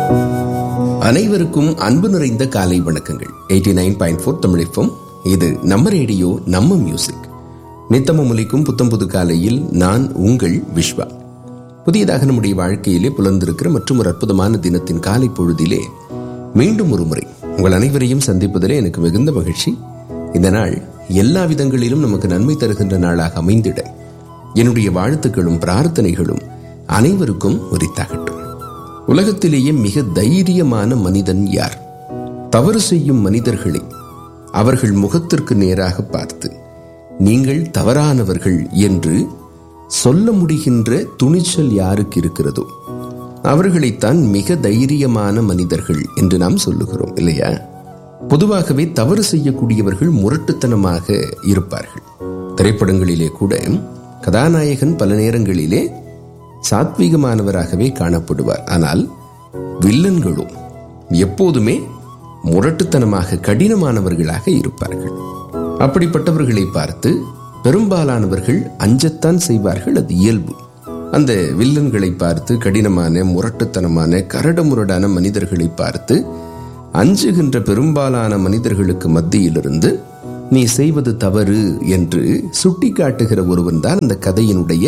அனைவருக்கும் அன்பு நிறைந்த காலை வணக்கங்கள் எயிட்டி நைன் பாயிண்ட் ஃபோர் தமிழிப்பம் இது நம்ம ரேடியோ நம்ம மியூசிக் நித்தமும் ஒலிக்கும் புத்தம் புது காலையில் நான் உங்கள் விஸ்வா புதியதாக நம்முடைய வாழ்க்கையிலே புலர்ந்திருக்கிற மற்றும் ஒரு அற்புதமான தினத்தின் காலை பொழுதிலே மீண்டும் ஒரு முறை உங்கள் அனைவரையும் சந்திப்பதிலே எனக்கு மிகுந்த மகிழ்ச்சி இந்த நாள் எல்லா விதங்களிலும் நமக்கு நன்மை தருகின்ற நாளாக அமைந்திட என்னுடைய வாழ்த்துக்களும் பிரார்த்தனைகளும் அனைவருக்கும் உரித்தாகட்டும் உலகத்திலேயே மிக தைரியமான மனிதன் யார் தவறு செய்யும் மனிதர்களை அவர்கள் முகத்திற்கு நேராக பார்த்து நீங்கள் தவறானவர்கள் என்று சொல்ல முடிகின்ற துணிச்சல் யாருக்கு இருக்கிறதோ அவர்களைத்தான் மிக தைரியமான மனிதர்கள் என்று நாம் சொல்லுகிறோம் இல்லையா பொதுவாகவே தவறு செய்யக்கூடியவர்கள் முரட்டுத்தனமாக இருப்பார்கள் திரைப்படங்களிலே கூட கதாநாயகன் பல நேரங்களிலே சாத்வீகமானவராகவே காணப்படுவார் ஆனால் வில்லன்களும் எப்போதுமே முரட்டுத்தனமாக கடினமானவர்களாக இருப்பார்கள் அப்படிப்பட்டவர்களை பார்த்து பெரும்பாலானவர்கள் அஞ்சத்தான் செய்வார்கள் அது இயல்பு அந்த வில்லன்களை பார்த்து கடினமான முரட்டுத்தனமான கரடுமுரடான மனிதர்களை பார்த்து அஞ்சுகின்ற பெரும்பாலான மனிதர்களுக்கு மத்தியிலிருந்து நீ செய்வது தவறு என்று சுட்டி காட்டுகிற ஒருவன் தான் அந்த கதையினுடைய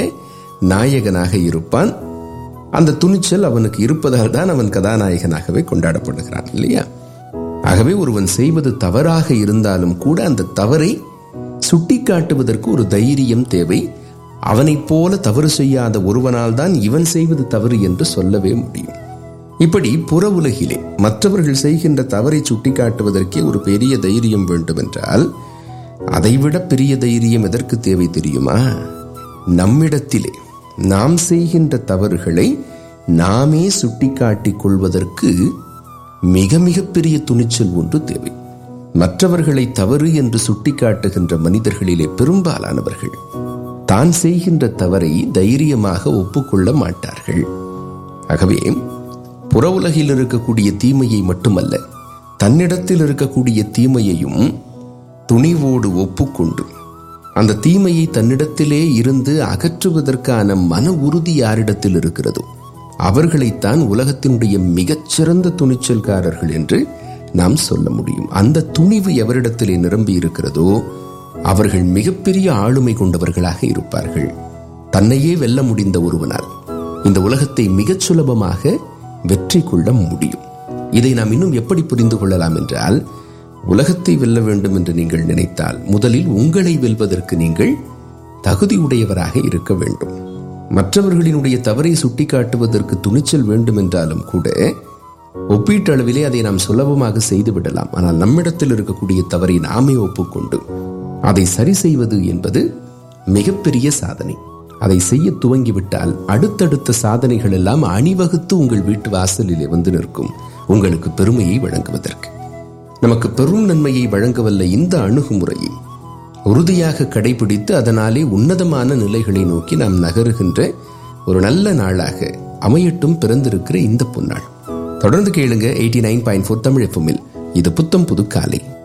நாயகனாக இருப்பான் அந்த துணிச்சல் அவனுக்கு இருப்பதால் தான் அவன் கதாநாயகனாகவே கொண்டாடப்படுகிறான் இல்லையா ஆகவே ஒருவன் செய்வது தவறாக இருந்தாலும் கூட அந்த தவறை சுட்டி காட்டுவதற்கு ஒரு தைரியம் தேவை அவனைப் போல தவறு செய்யாத ஒருவனால் தான் இவன் செய்வது தவறு என்று சொல்லவே முடியும் இப்படி புற உலகிலே மற்றவர்கள் செய்கின்ற தவறை சுட்டிக்காட்டுவதற்கே ஒரு பெரிய தைரியம் வேண்டும் என்றால் அதைவிட பெரிய தைரியம் எதற்கு தேவை தெரியுமா நம்மிடத்திலே நாம் செய்கின்ற தவறுகளை நாமே சுட்டிக்காட்டிக் கொள்வதற்கு மிக மிக பெரிய துணிச்சல் ஒன்று தேவை மற்றவர்களை தவறு என்று சுட்டிக்காட்டுகின்ற மனிதர்களிலே பெரும்பாலானவர்கள் தான் செய்கின்ற தவறை தைரியமாக ஒப்புக்கொள்ள மாட்டார்கள் ஆகவே புற உலகில் இருக்கக்கூடிய தீமையை மட்டுமல்ல தன்னிடத்தில் இருக்கக்கூடிய தீமையையும் துணிவோடு ஒப்புக்கொண்டு அந்த தீமையை தன்னிடத்திலே இருந்து அகற்றுவதற்கான மன உறுதி யாரிடத்தில் இருக்கிறதோ அவர்களைத்தான் உலகத்தினுடைய மிகச்சிறந்த துணிச்சல்காரர்கள் என்று நாம் சொல்ல முடியும் அந்த துணிவு எவரிடத்திலே நிரம்பி இருக்கிறதோ அவர்கள் மிகப்பெரிய ஆளுமை கொண்டவர்களாக இருப்பார்கள் தன்னையே வெல்ல முடிந்த ஒருவனால் இந்த உலகத்தை மிகச் சுலபமாக வெற்றி கொள்ள முடியும் இதை நாம் இன்னும் எப்படி புரிந்து கொள்ளலாம் என்றால் உலகத்தை வெல்ல வேண்டும் என்று நீங்கள் நினைத்தால் முதலில் உங்களை வெல்வதற்கு நீங்கள் தகுதியுடையவராக இருக்க வேண்டும் மற்றவர்களினுடைய தவறை சுட்டிக்காட்டுவதற்கு துணிச்சல் வேண்டும் என்றாலும் கூட ஒப்பீட்டளவிலே அதை நாம் சுலபமாக செய்து விடலாம் ஆனால் நம்மிடத்தில் இருக்கக்கூடிய தவறை நாமே ஒப்புக்கொண்டு அதை சரி செய்வது என்பது மிகப்பெரிய சாதனை அதை செய்ய துவங்கிவிட்டால் அடுத்தடுத்த சாதனைகள் எல்லாம் அணிவகுத்து உங்கள் வீட்டு வாசலிலே வந்து நிற்கும் உங்களுக்கு பெருமையை வழங்குவதற்கு நமக்கு பெரும் நன்மையை வழங்கவல்ல இந்த அணுகுமுறையை உறுதியாக கடைபிடித்து அதனாலே உன்னதமான நிலைகளை நோக்கி நாம் நகருகின்ற ஒரு நல்ல நாளாக அமையட்டும் பிறந்திருக்கிற இந்த பொன்னாள் தொடர்ந்து கேளுங்க eighty nine point four Tamil எஃப்எம்மில் இது புத்தம் புது காலை